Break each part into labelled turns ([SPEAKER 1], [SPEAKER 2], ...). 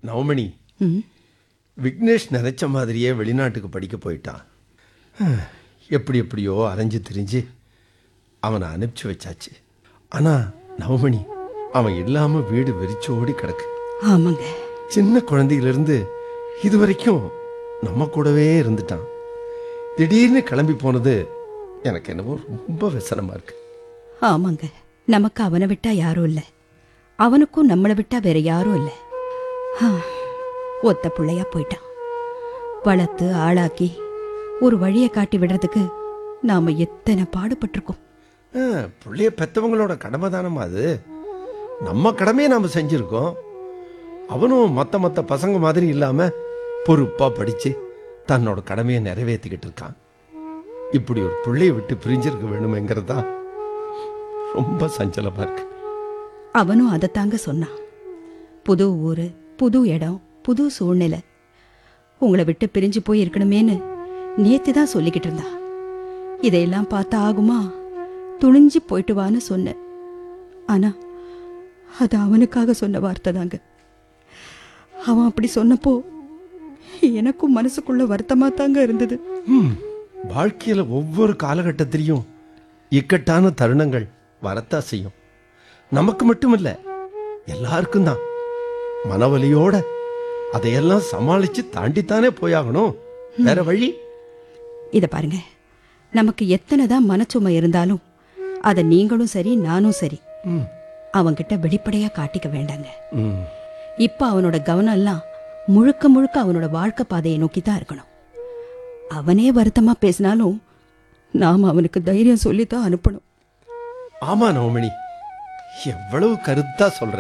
[SPEAKER 1] நவமணி
[SPEAKER 2] ம்
[SPEAKER 1] விக்னேஷ் நினைச்ச மாதிரியே வெளிநாட்டுக்கு படிக்க போயிட்டான் எப்படி எப்படியோ அலைஞ்சு திரிஞ்சு அவனை அனுப்பிச்சு வச்சாச்சு ஆனா நவமணி அவன் இல்லாம வீடு வெறிச்சோடி கிடக்கு
[SPEAKER 2] ஆமாங்க
[SPEAKER 1] சின்ன குழந்தையிலிருந்து இது வரைக்கும் நம்ம கூடவே இருந்துட்டான் திடீர்னு கிளம்பி போனது எனக்கு என்னவோ ரொம்ப விசனமா இருக்கு
[SPEAKER 2] ஆமாங்க நமக்கு அவனை விட்டா யாரும் இல்ல அவனுக்கும் நம்மளை விட்டா வேற யாரும் இல்ல ஆ, ஒத்த பிள்ளையா போயிட்டான் வளர்த்து ஆளாக்கி ஒரு வழியை காட்டி விடுறதுக்கு நாம எத்தனை பாடுபட்டிருக்கோம்
[SPEAKER 1] ஆ, புள்ளைய பெத்தவங்களோட கடமை தானம்மா அது நம்ம கடமையை நாம செஞ்சிருக்கோம் அவனும் மத்த மத்த பசங்க மாதிரி இல்லாம பொறுப்பா படிச்சு தன்னோட கடமையை நிறைவேற்றிக்கிட்டு இருக்கான் இப்படி ஒரு பிள்ளைய விட்டு பிரிஞ்சிருக்க வேணுமேங்கிறது தான் ரொம்ப சஞ்சலமா இருக்கு
[SPEAKER 2] அவனும் அதைத்தாங்க சொன்னான் புது ஊரு புது இடம் புது சூழ்நிலை உங்களை விட்டு பிரிஞ்சு போய் இருக்கணுமேன்னு நேத்து தான் சொல்லிக்கிட்டு இருந்தா இதையெல்லாம் பார்த்தா ஆகுமா துணிஞ்சு போயிட்டு வான்னு சொன்னேன் ஆனா அது அவனுக்காக சொன்ன வார்த்தை தாங்க அவன் அப்படி சொன்னப்போ எனக்கும் மனசுக்குள்ள வருத்தமா தாங்க இருந்தது
[SPEAKER 1] ம், வாழ்க்கையில ஒவ்வொரு காலகட்டத்திலையும் இக்கட்டான தருணங்கள் வரத்தா செய்யும் நமக்கு மட்டுமில்ல எல்லாருக்கும் தான் மனவலியோட அதையெல்லாம் சமாளிச்சு தாண்டித்தானே போயாகணும் வேற வழி
[SPEAKER 2] இத பாருங்க நமக்கு எத்தனை தான் மனச்சுமை இருந்தாலும் அதை நீங்களும் சரி நானும் சரி
[SPEAKER 1] ம்,
[SPEAKER 2] அவன்கிட்ட வெளிப்படையா காட்டிக்க வேண்டாங்க
[SPEAKER 1] ம்.
[SPEAKER 2] இப்ப அவனோட கவனம் எல்லாம் முழுக்க முழுக்க அவனோட வாழ்க்கை பாதையை நோக்கி தான் இருக்கணும் அவனே வருத்தமா பேசினாலும் நாம அவனுக்கு தைரியம் சொல்லித்தான் அனுப்பணும்
[SPEAKER 1] ஆமா நவமணி எவ்வளவு கருத்தா சொல்ற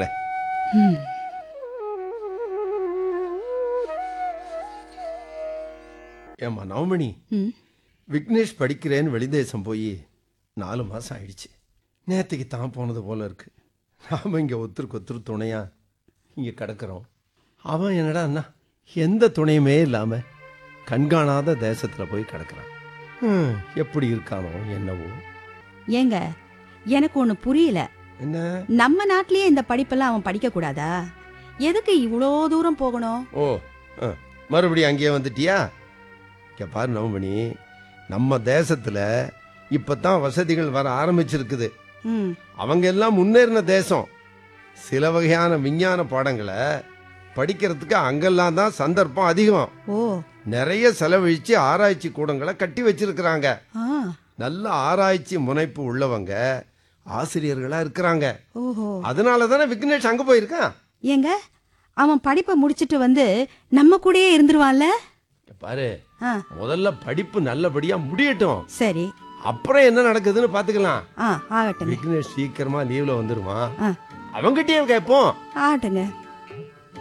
[SPEAKER 1] ஏமா நவமணி
[SPEAKER 2] ம்.
[SPEAKER 1] விக்னேஷ் படிக்கிறேன்னு வெளிதேசம் போய் நாலு மாசம் ஆயிடுச்சு நேத்துக்கு தான் போனது போல இருக்கு நாம இங்க ஒருத்தருக்கு ஒருத்தர் துணையா இங்க கிடக்குறோம் அவன் என்னடா அண்ணா எந்த துணையுமே இல்லாம கண்காணாத தேசத்துல போய் கிடக்குறான் ஹம், எப்படி இருக்கானோ என்னவோ
[SPEAKER 2] ஏங்க எனக்கு ஒண்ணு புரியல
[SPEAKER 1] என்ன
[SPEAKER 2] நம்ம நாட்டிலேயே இந்த படிப்பெல்லாம் அவன் படிக்க கூடாதா எதுக்கு இவ்வளோ தூரம் போகணும்
[SPEAKER 1] ஓ ஆ, மறுபடியும் அங்கேயே வந்துட்டியா இங்க பாரு நவமணி நம்ம தேசத்துல இப்பதான் வசதிகள் வர ஆரம்பிச்சிருக்குது
[SPEAKER 2] ம்
[SPEAKER 1] அவங்க எல்லாம் முன்னேறின தேசம் சில வகையான விஞ்ஞான பாடங்களை படிக்கிறதுக்கு அங்கெல்லாம் தான் சந்தர்ப்பம் அதிகம்
[SPEAKER 2] ஓ
[SPEAKER 1] நிறைய செலவழிச்சு ஆராய்ச்சி கூடங்களை கட்டி வச்சிருக்கிறாங்க
[SPEAKER 2] ஆ
[SPEAKER 1] நல்ல ஆராய்ச்சி முனைப்பு உள்ளவங்க ஆசிரியர்களா இருக்கிறாங்க
[SPEAKER 2] ஓஹோ
[SPEAKER 1] அதனால தானே விக்னேஷ் அங்க போயிருக்கான்
[SPEAKER 2] ஏங்க அவன் படிப்பை முடிச்சிட்டு வந்து நம்ம கூடயே இருந்துருவான்ல
[SPEAKER 1] இங்க பாரு
[SPEAKER 2] ஆ
[SPEAKER 1] முதல்ல படிப்பு நல்லபடியா முடியட்டும்
[SPEAKER 2] சரி
[SPEAKER 1] அப்புறம் என்ன நடக்குதுன்னு பாத்துக்கலாம்
[SPEAKER 2] ஆ ஆகட்டுங்க
[SPEAKER 1] விக்னேஷ் சீக்கிரமா லீவ்ல வந்துருவான்
[SPEAKER 2] ஆ
[SPEAKER 1] அவங்கிட்டயே கேட்போம்
[SPEAKER 2] ஆகட்டுங்க